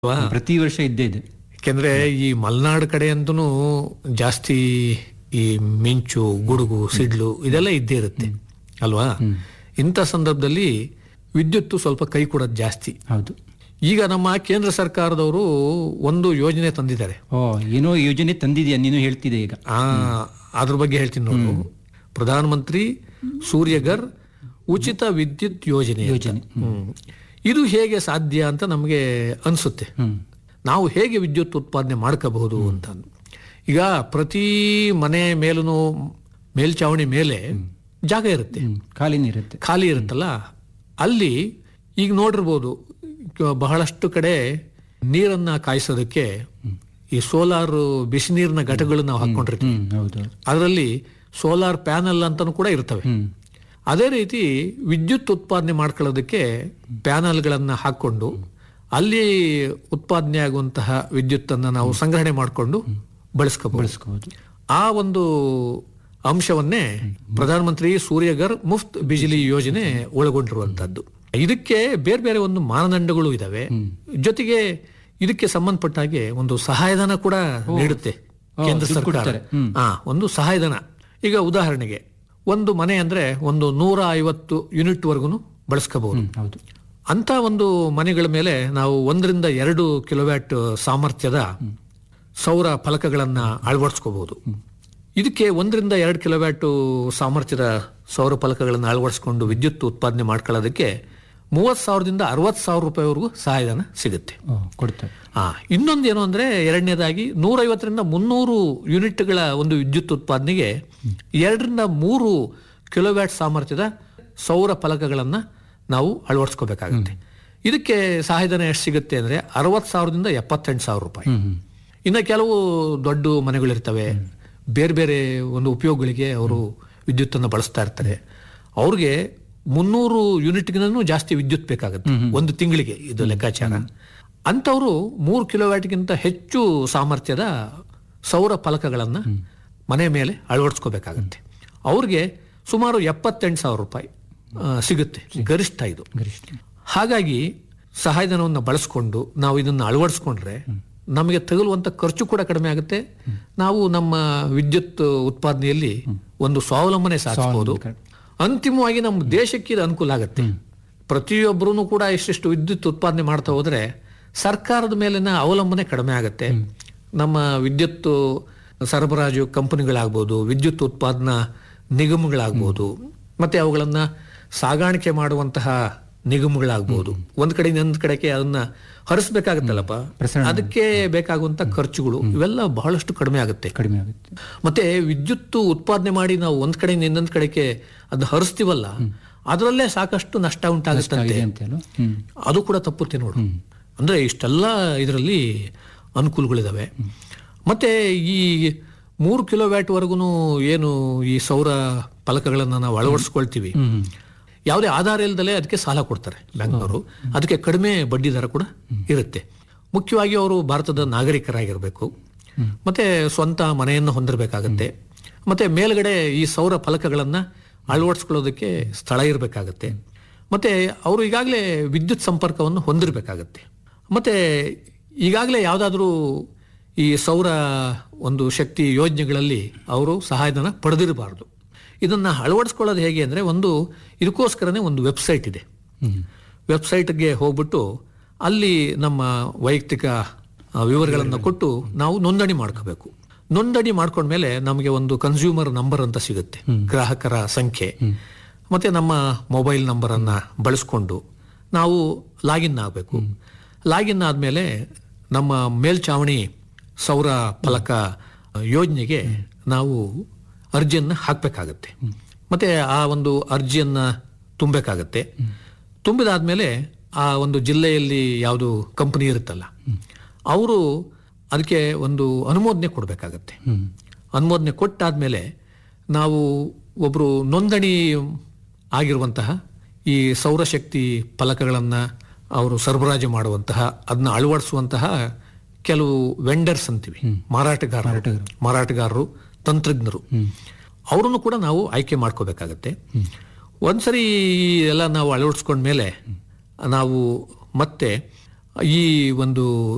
ಅಲ್ವಾ? ಪ್ರತಿ ವರ್ಷ ಇದ್ದೇ ಇದೆ ಯಾಕೆಂದ್ರೆ ಈ ಮಲೆನಾಡು ಕಡೆ ಅಂತೂ ಜಾಸ್ತಿ ಈ ಮಿಂಚು ಗುಡುಗು ಸಿಡ್ಲು ಇದೆಲ್ಲ ಇದ್ದೇ ಇರುತ್ತೆ ಅಲ್ವಾ ಇಂಥ ಸಂದರ್ಭದಲ್ಲಿ ವಿದ್ಯುತ್ತು ಸ್ವಲ್ಪ ಕೈ ಕೊಡೋದು ಜಾಸ್ತಿ ಹೌದು ಈಗ ನಮ್ಮ ಕೇಂದ್ರ ಸರ್ಕಾರದವರು ಒಂದು ಯೋಜನೆ ತಂದಿದ್ದಾರೆ ಓ ಏನೋ ಯೋಜನೆ ತಂದಿದ್ಯಾ ನೀನು ಹೇಳ್ತಿದೆ ಈಗ ಆ ಅದ್ರ ಬಗ್ಗೆ ಹೇಳ್ತೀನಿ ನೋಡು ಪ್ರಧಾನ ಮಂತ್ರಿ ಸೂರ್ಯಗರ್ ಉಚಿತ ವಿದ್ಯುತ್ ಯೋಜನೆ ಅಂತ. ಯೋಜನೆ. ಹ್ಮ್. ಇದು ಹೇಗೆ ಸಾಧ್ಯ ಅಂತ ನಮಗೆ ಅನ್ಸುತ್ತೆ ಹ್ಮ್ ನಾವು ಹೇಗೆ ವಿದ್ಯುತ್ ಉತ್ಪಾದನೆ ಮಾಡ್ಕೋಬಹುದು ಅಂತ ಈಗ ಪ್ರತಿ ಮನೆ ಮೇಲೂ ಮೇಲ್ಚಾವಣಿ ಮೇಲೆ ಜಾಗ ಇರುತ್ತೆ ಹ್ಮ್ ಖಾಲಿನೇ ಇರುತ್ತೆ ಖಾಲಿ ಇರುತ್ತಲ್ಲ ಅಲ್ಲಿ ಈಗ ನೋಡಿರ್ಬೋದು ಈಗ ಬಹಳಷ್ಟು ಕಡೆ ನೀರನ್ನ ಕಾಯಿಸೋದಕ್ಕೆ ಈ ಸೋಲಾರ್ ಬಿಸಿ ನೀರಿನ ಘಟಕಗಳು ನಾವು ಹಾಕೊಂಡಿರ್ತೀವಿ ಹ್ಮ್ ಹೌದು ಹೌದು. ಅದರಲ್ಲಿ ಸೋಲಾರ್ ಪ್ಯಾನಲ್ ಅಂತಾನು ಕೂಡ ಇರ್ತವೆ ಹ್ಮ್ ಅದೇ ರೀತಿ ವಿದ್ಯುತ್ ಉತ್ಪಾದನೆ ಮಾಡ್ಕೊಳ್ಳೋದಕ್ಕೆ ಪ್ಯಾನಲ್ಗಳನ್ನು ಹಾಕೊಂಡು ಅಲ್ಲಿ ಉತ್ಪಾದನೆ ಆಗುವಂತಹ ವಿದ್ಯುತ್ತನ್ನು ನಾವು ಸಂಗ್ರಹಣೆ ಮಾಡಿಕೊಂಡು ಬಳಸ್ಕೋಬಹುದು ಬಳಸ್ಕೋಬಹುದು ಆ ಒಂದು ಅಂಶವನ್ನೇ ಪ್ರಧಾನಮಂತ್ರಿ ಸೂರ್ಯಗರ್ ಮುಫ್ತ್ ಬಿಜಿಲಿ ಯೋಜನೆ ಒಳಗೊಂಡಿರುವಂತದ್ದು ಇದಕ್ಕೆ ಬೇರೆ ಬೇರೆ ಒಂದು ಮಾನದಂಡಗಳು ಇದಾವೆ ಜೊತೆಗೆ ಇದಕ್ಕೆ ಸಂಬಂಧಪಟ್ಟ ಹಾಗೆ ಒಂದು ಸಹಾಯಧನ ಕೂಡ ನೀಡುತ್ತೆ ಕೇಂದ್ರ ದುಡ್ಡು ಸರ್ಕಾರ ಕೊಡ್ತಾರೆ. ಹ್ಮ್. ಆ ಒಂದು ಸಹಾಯಧನ ಈಗ ಉದಾಹರಣೆಗೆ ಒಂದು ಮನೆ ಅಂದ್ರೆ ಒಂದು ನೂರ ಐವತ್ತು ಯೂನಿಟ್ ವರ್ಗುನು ಬಳಸ್ಕೋಬಹುದು ಹ್ಮ್ ಹೌದು ಅಂತ ಒಂದು ಮನೆಗಳ ಮೇಲೆ ನಾವು ಒಂದರಿಂದ ಎರಡು ಕಿಲೋವ್ಯಾಟ್ ಸಾಮರ್ಥ್ಯದ ಸೌರ ಫಲಕಗಳನ್ನ ಅಳವಡಿಸ್ಕೋಬಹುದು ಇದಕ್ಕೆ ಒಂದರಿಂದ ಎರಡು ಕಿಲೋವ್ಯಾಟ್ ಸಾಮರ್ಥ್ಯದ ಸೌರ ಫಲಕಗಳನ್ನು ಅಳವಡಿಸ್ಕೊಂಡು ವಿದ್ಯುತ್ ಉತ್ಪಾದನೆ ಮಾಡ್ಕೊಳ್ಳೋದಕ್ಕೆ ಮೂವತ್ತು ಸಾವಿರದಿಂದ ಅರವತ್ತು ಸಾವಿರ ರೂಪಾಯಿವರೆಗೂ ಸಹಾಯಧನ ಸಿಗುತ್ತೆ ಓ ಕೊಡ್ತಾರೆ ಆ ಇನ್ನೊಂದು ಏನು ಅಂದ್ರೆ ಎರಡನೇದಾಗಿ ನೂರೈವತ್ತರಿಂದ ಮುನ್ನೂರು ಯೂನಿಟ್ಗಳ ಒಂದು ವಿದ್ಯುತ್ ಉತ್ಪಾದನೆಗೆ ಎರಡರಿಂದ ಮೂರು ಕಿಲೋವ್ಯಾಟ್ ಸಾಮರ್ಥ್ಯದ ಸೌರ ಫಲಕಗಳನ್ನ ನಾವು ಅಳವಡಿಸ್ಕೋಬೇಕಾಗುತ್ತೆ ಇದಕ್ಕೆ ಸಹಾಯಧನ ಎಷ್ಟು ಸಿಗುತ್ತೆ ಅಂದ್ರೆ ಅರವತ್ತು ಸಾವಿರದಿಂದ ಎಪ್ಪತ್ತೆಂಟು ಸಾವಿರ ರೂಪಾಯಿ ಹ್ಮ್ ಹ್ಮ್ ಇನ್ನು ಕೆಲವು ದೊಡ್ಡ ಮನೆಗಳಿರ್ತವೆ ಬೇರೆ ಬೇರೆ ಒಂದು ಉಪಯೋಗಗಳಿಗೆ ಅವರು ವಿದ್ಯುತ್ತನ್ನು ಬಳಸ್ತಾ ಇರ್ತಾರೆ ಅವ್ರಿಗೆ ಮುನ್ನೂರು ಯೂನಿಟ್ಗಿಂತನೂ ಜಾಸ್ತಿ ವಿದ್ಯುತ್ ಬೇಕಾಗುತ್ತೆ ಒಂದು ತಿಂಗಳಿಗೆ ಇದು ಲೆಕ್ಕಾಚಾರ ಅಂಥವರು ಮೂರು ಕಿಲೋವ್ಯಾಟ್ಗಿಂತ ಹೆಚ್ಚು ಸಾಮರ್ಥ್ಯದ ಸೌರ ಫಲಕಗಳನ್ನ ಮನೆ ಮೇಲೆ ಅಳವಡಿಸ್ಕೋಬೇಕಾಗತ್ತೆ ಅವ್ರಿಗೆ ಸುಮಾರು ಎಪ್ಪತ್ತೆಂಟು ಸಾವಿರ ರೂಪಾಯಿ ಆ, ಸಿಗುತ್ತೆ ಗರಿಷ್ಠ ಇದು ಗರಿಷ್ಠ ಹಾಗಾಗಿ ಸಹಾಯಧನವನ್ನು ಬಳಸ್ಕೊಂಡು ನಾವು ಇದನ್ನು ಅಳವಡಿಸ್ಕೊಂಡ್ರೆ ನಮಗೆ ತಗುಲುವಂತ ಖರ್ಚು ಕೂಡ ಕಡಿಮೆ ಆಗುತ್ತೆ ನಾವು ನಮ್ಮ ವಿದ್ಯುತ್ ಉತ್ಪಾದನೆಯಲ್ಲಿ ಒಂದು ಸ್ವಾವಲಂಬನೆ ಸಾಧಿಸಬಹುದು ಅಂತಿಮವಾಗಿ ನಮ್ಮ ದೇಶಕ್ಕೆ ಇದು ಅನುಕೂಲ ಆಗುತ್ತೆ ಪ್ರತಿಯೊಬ್ಬರೂ ಕೂಡ ಇಷ್ಟಿಷ್ಟು ವಿದ್ಯುತ್ ಉತ್ಪಾದನೆ ಮಾಡ್ತಾ ಹೋದ್ರೆ ಸರ್ಕಾರದ ಮೇಲಿನ ಅವಲಂಬನೆ ಕಡಿಮೆ ಆಗುತ್ತೆ ನಮ್ಮ ವಿದ್ಯುತ್ ಸರಬರಾಜು ಕಂಪನಿಗಳಾಗ್ಬೋದು ವಿದ್ಯುತ್ ಉತ್ಪಾದನಾ ನಿಗಮಗಳಾಗ್ಬೋದು ಮತ್ತೆ ಅವುಗಳನ್ನ ಸಾಗಾಣಿಕೆ ಮಾಡುವಂತಹ ನಿಗಮಗಳಾಗ್ಬೋದು ಒಂದ್ ಕಡೆ ಇನ್ನೊಂದ್ ಕಡೆಗೆ ಅದನ್ನ ಹರಿಸ್ಬೇಕಾಗತ್ತಲ್ಲಪ್ಪ ಪ್ರಸರಣ ಅದಕ್ಕೆ ಬೇಕಾಗುವಂತ ಖರ್ಚುಗಳು ಇವೆಲ್ಲ ಬಹಳಷ್ಟು ಕಡಿಮೆ ಆಗುತ್ತೆ ಕಡಿಮೆ ಆಗುತ್ತೆ ಮತ್ತೆ ವಿದ್ಯುತ್ ಉತ್ಪಾದನೆ ಮಾಡಿ ನಾವು ಒಂದ್ ಕಡೆಯಿಂದ ಇನ್ನೊಂದ್ ಕಡೆಗೆ ಅದನ್ನ ಹರಿಸ್ತೀವಲ್ಲ ಅದರಲ್ಲೇ ಸಾಕಷ್ಟು ನಷ್ಟ ಉಂಟಾಗುತ್ತಂತೆ ಇದೆ ಅಂತ ಅಲ್ವಾ ಹ್ಮ್ ಅದು ಕೂಡ ತಪ್ಪುತ್ತೆ ನೋಡು ಅಂದ್ರೆ ಇಷ್ಟೆಲ್ಲ ಇದರಲ್ಲಿ ಅನುಕೂಲಗಳಿದಾವೆ ಮತ್ತೆ ಈ ಮೂರು ಕಿಲೋವ್ಯಾಟ್ ವರೆಗೂ ಏನು ಈ ಸೌರ ಫಲಕಗಳನ್ನ ನಾವು ಅಳವಡಿಸ್ಕೊಳ್ತೀವಿ ಹ್ಮ್ ಯಾವುದೇ ಆಧಾರ ಇಲ್ಲದಲೇ ಅದಕ್ಕೆ ಸಾಲ ಕೊಡ್ತಾರೆ ಬ್ಯಾಂಕ್ನವರು ಅದಕ್ಕೆ ಕಡಿಮೆ ಬಡ್ಡಿ ದರ ಕೂಡ ಇರುತ್ತೆ ಮುಖ್ಯವಾಗಿ ಅವರು ಭಾರತದ ನಾಗರಿಕರಾಗಿರಬೇಕು ಮತ್ತೆ ಸ್ವಂತ ಮನೆಯನ್ನು ಹೊಂದಿರಬೇಕಾಗತ್ತೆ ಮತ್ತೆ ಮೇಲ್ಗಡೆ ಈ ಸೌರ ಫಲಕಗಳನ್ನ ಅಳವಡಿಸ್ಕೊಳ್ಳೋದಕ್ಕೆ ಸ್ಥಳ ಇರಬೇಕಾಗತ್ತೆ ಮತ್ತೆ ಅವರು ಈಗಾಗಲೇ ವಿದ್ಯುತ್ ಸಂಪರ್ಕವನ್ನು ಹೊಂದಿರಬೇಕಾಗತ್ತೆ ಮತ್ತೆ ಈಗಾಗಲೇ ಯಾವುದಾದ್ರೂ ಈ ಸೌರ ಒಂದು ಶಕ್ತಿ ಯೋಜನೆಗಳಲ್ಲಿ ಅವರು ಸಹಾಯಧನ ಪಡೆದಿರಬಾರ್ದು ಇದನ್ನ ಅಳವಡಿಸ್ಕೊಳ್ಳೋದು ಹೇಗೆ ಅಂದ್ರೆ ಒಂದು ಇದಕ್ಕೋಸ್ಕರನೇ ಒಂದು ವೆಬ್ಸೈಟ್ ಇದೆ ಹ್ಮ್ ವೆಬ್ಸೈಟ್ಗೆ ಹೋಗ್ಬಿಟ್ಟು ಅಲ್ಲಿ ನಮ್ಮ ವೈಯಕ್ತಿಕ ಆ, ವಿವರಗಳನ್ನು ಕೊಟ್ಟು ನಾವು ನೋಂದಣಿ ಮಾಡ್ಕೋಬೇಕು ನೋಂದಣಿ ಮಾಡ್ಕೊಂಡ್ಮೇಲೆ ನಮಗೆ ಒಂದು ಕನ್ಸ್ಯೂಮರ್ ನಂಬರ್ ಅಂತ ಸಿಗುತ್ತೆ ಗ್ರಾಹಕರ ಸಂಖ್ಯೆ ಮತ್ತೆ ನಮ್ಮ ಮೊಬೈಲ್ ನಂಬರ್ ಅನ್ನ ಬಳಸ್ಕೊಂಡು ನಾವು ಲಾಗಿನ್ ಆಗಬೇಕು ಲಾಗಿನ್ ಆದ್ಮೇಲೆ ನಮ್ಮ ಮೇಲ್ಚಾವಣಿ ಸೌರ ಫಲಕ ಯೋಜನೆಗೆ ನಾವು ಅರ್ಜಿಯನ್ನ ಹಾಕಬೇಕಾಗತ್ತೆ ಮತ್ತೆ ಆ ಒಂದು ಅರ್ಜಿಯನ್ನ ತುಂಬಬೇಕಾಗತ್ತೆ ತುಂಬಿದಾದ್ಮೇಲೆ ಆ ಒಂದು ಜಿಲ್ಲೆಯಲ್ಲಿ ಯಾವುದು ಕಂಪನಿ ಇರುತ್ತಲ್ಲ ಅವರು ಅದಕ್ಕೆ ಒಂದು ಅನುಮೋದನೆ ಕೊಡಬೇಕಾಗತ್ತೆ ಹ್ಮ್ ಅನುಮೋದನೆ ಕೊಟ್ಟಾದ್ಮೇಲೆ ನಾವು ಒಬ್ಬರು ನೋಂದಣಿ ಆಗಿರುವಂತಹ ಈ ಸೌರಶಕ್ತಿ ಫಲಕಗಳನ್ನು ಅವರು ಸರಬರಾಜು ಮಾಡುವಂತಹ ಅದನ್ನ ಅಳವಡಿಸುವಂತಹ ಕೆಲವು ವೆಂಡರ್ಸ್ ಅಂತೀವಿ ಮಾರಾಟಗಾರರು ಮಾರಾಟಗಾರರು ತಂತ್ರಜ್ಞರು ಅವರನ್ನು ಕೂಡ ನಾವು ಆಯ್ಕೆ ಮಾಡ್ಕೋಬೇಕಾಗತ್ತೆ ಒಂದ್ಸರಿ ಈ ಎಲ್ಲ ನಾವು ಅಳವಡಿಸ್ಕೊಂಡ್ಮೇಲೆ ನಾವು ಮತ್ತೆ ಈ ಒಂದು